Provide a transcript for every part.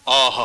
ಆಹಾ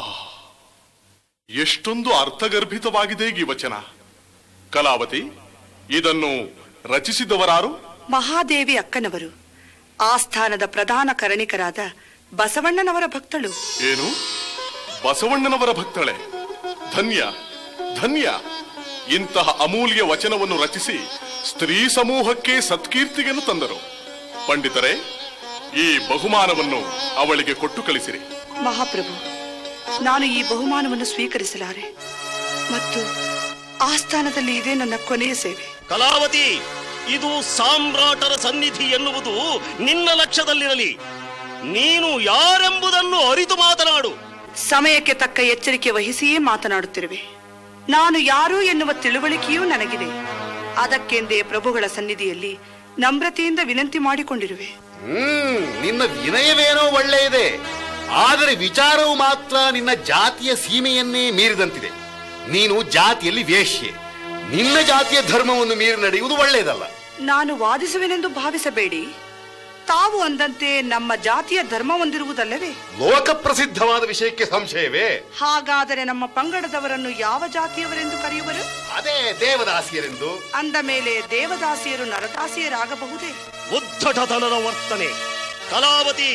ಎಷ್ಟೊಂದು ಅರ್ಥಗರ್ಭಿತವಾಗಿದೆ ಈ ವಚನ ಕಲಾವತಿ ಇದನ್ನು ರಚಿಸಿದವರಾರು ಮಹಾದೇವಿ ಅಕ್ಕನವರು ಆಸ್ಥಾನದ ಪ್ರಧಾನ ಕರಣಿಕರಾದ ಬಸವಣ್ಣನವರ ಭಕ್ತಳು ಏನು ಬಸವಣ್ಣನವರ ಭಕ್ತಳೆ ಧನ್ಯ ಧನ್ಯ ಇಂತಹ ಅಮೂಲ್ಯ ವಚನವನ್ನು ರಚಿಸಿ ಸ್ತ್ರೀ ಸಮೂಹಕ್ಕೆ ಸತ್ಕೀರ್ತಿಯನ್ನು ತಂದರು ಪಂಡಿತರೇ ಈ ಬಹುಮಾನವನ್ನು ಅವಳಿಗೆ ಕೊಟ್ಟು ಕಳಿಸಿರಿ ಮಹಾಪ್ರಭು ನಾನು ಈ ಬಹುಮಾನವನ್ನು ಸ್ವೀಕರಿಸಲಾರೆ ಮತ್ತು ಆಸ್ಥಾನದಲ್ಲಿ ಇದೆ ನನ್ನ ಕೊನೆಯ ಸೇವೆ ಕಲಾವತಿ ಇದು ಸಾಮ್ರಾಟರ ಸನ್ನಿಧಿ ಎನ್ನುವುದು ನಿನ್ನ ಲಕ್ಷ್ಯದಲ್ಲಿರಲಿ ನೀನು ಯಾರೆಂಬುದನ್ನು ಅರಿತು ಮಾತನಾಡು ಸಮಯಕ್ಕೆ ತಕ್ಕ ಎಚ್ಚರಿಕೆ ವಹಿಸಿಯೇ ಮಾತನಾಡುತ್ತಿರುವೆ ನಾನು ಯಾರು ಎನ್ನುವ ತಿಳುವಳಿಕೆಯೂ ನನಗಿದೆ ಅದಕ್ಕೆಂದೇ ಪ್ರಭುಗಳ ಸನ್ನಿಧಿಯಲ್ಲಿ ನಮ್ರತೆಯಿಂದ ವಿನಂತಿ ಮಾಡಿಕೊಂಡಿರುವೆ ಹ್ಮ್ ನಿನ್ನ ವಿನಯವೇನೋ ಒಳ್ಳೆಯದೇ ಆದರೆ ವಿಚಾರವು ಮಾತ್ರ ನಿನ್ನ ಜಾತಿಯ ಸೀಮೆಯನ್ನೇ ಮೀರಿದಂತಿದೆ ನೀನು ಜಾತಿಯಲ್ಲಿ ವೇಶ್ಯೆ ನಿನ್ನ ಜಾತಿಯ ಧರ್ಮವನ್ನು ಮೀರಿ ನಡೆಯುವುದು ಒಳ್ಳೆಯದಲ್ಲ ನಾನು ವಾದಿಸುವೆನೆಂದು ಭಾವಿಸಬೇಡಿ ತಾವು ಅಂದಂತೆ ನಮ್ಮ ಜಾತಿಯ ಧರ್ಮ ಹೊಂದಿರುವುದಲ್ಲವೇ ಲೋಕ ಪ್ರಸಿದ್ಧವಾದ ವಿಷಯಕ್ಕೆ ಸಂಶಯವೇ ಹಾಗಾದರೆ ನಮ್ಮ ಪಂಗಡದವರನ್ನು ಯಾವ ಜಾತಿಯವರೆಂದು ಕರೆಯುವರು ಅದೇ ದೇವದಾಸಿಯರೆಂದು ಅಂದ ಮೇಲೆ ದೇವದಾಸಿಯರು ನರದಾಸಿಯರಾಗಬಹುದೇ ಉದ್ಧಟತನದ ವರ್ತನೆ ಕಲಾವತಿ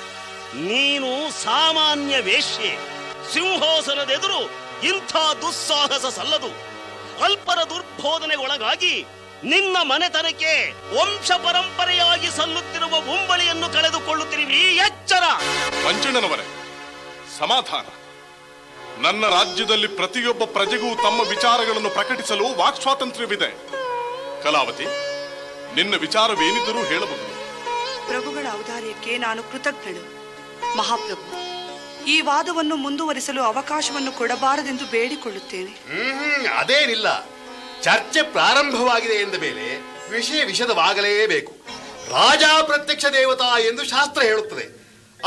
ನೀನು ಸಾಮಾನ್ಯ ವೇಶ್ಯೆ ಸಿಂಹಾಸನದೆದುರು ಇಂಥ ದುಸ್ಸಾಹಸ ಸಲ್ಲದು ಅಲ್ಪರ ದುರ್ಬೋಧನೆಗೊಳಗಾಗಿ ನಿನ್ನ ಮನೆತನಕ್ಕೆ ವಂಶ ಪರಂಪರೆಯಾಗಿ ಸಲ್ಲುತ್ತಿರುವ ಉಂಬಳಿಯನ್ನು ಕಳೆದುಕೊಳ್ಳುತ್ತಿರುವಿ ಎಚ್ಚರ ಮಂಜಣ್ಣನವರೇ ಸಮಾಧಾನ ನನ್ನ ರಾಜ್ಯದಲ್ಲಿ ಪ್ರತಿಯೊಬ್ಬ ಪ್ರಜೆಗೂ ತಮ್ಮ ವಿಚಾರಗಳನ್ನು ಪ್ರಕಟಿಸಲು ವಾಕ್ ಸ್ವಾತಂತ್ರ್ಯವಿದೆ ಕಲಾವತಿ ನಿನ್ನ ವಿಚಾರವೇನಿದ್ದರೂ ಹೇಳಬಹುದು ಪ್ರಭುಗಳ ಔದಾರ್ಯಕ್ಕೆ ನಾನು ಕೃತಜ್ಞಳು ಮಹಾಪ್ರಭು ಈ ವಾದವನ್ನು ಮುಂದುವರಿಸಲು ಅವಕಾಶವನ್ನು ಕೊಡಬಾರದೆಂದು ಬೇಡಿಕೊಳ್ಳುತ್ತೇನೆ ಹ್ಮ್ ಅದೇನಿಲ್ಲ ಚರ್ಚೆ ಪ್ರಾರಂಭವಾಗಿದೆ ಎಂದ ಮೇಲೆ ವಿಷಯ ವಿಷದವಾಗಲೇಬೇಕು ರಾಜ ಪ್ರತ್ಯಕ್ಷ ದೇವತಾ ಎಂದು ಶಾಸ್ತ್ರ ಹೇಳುತ್ತದೆ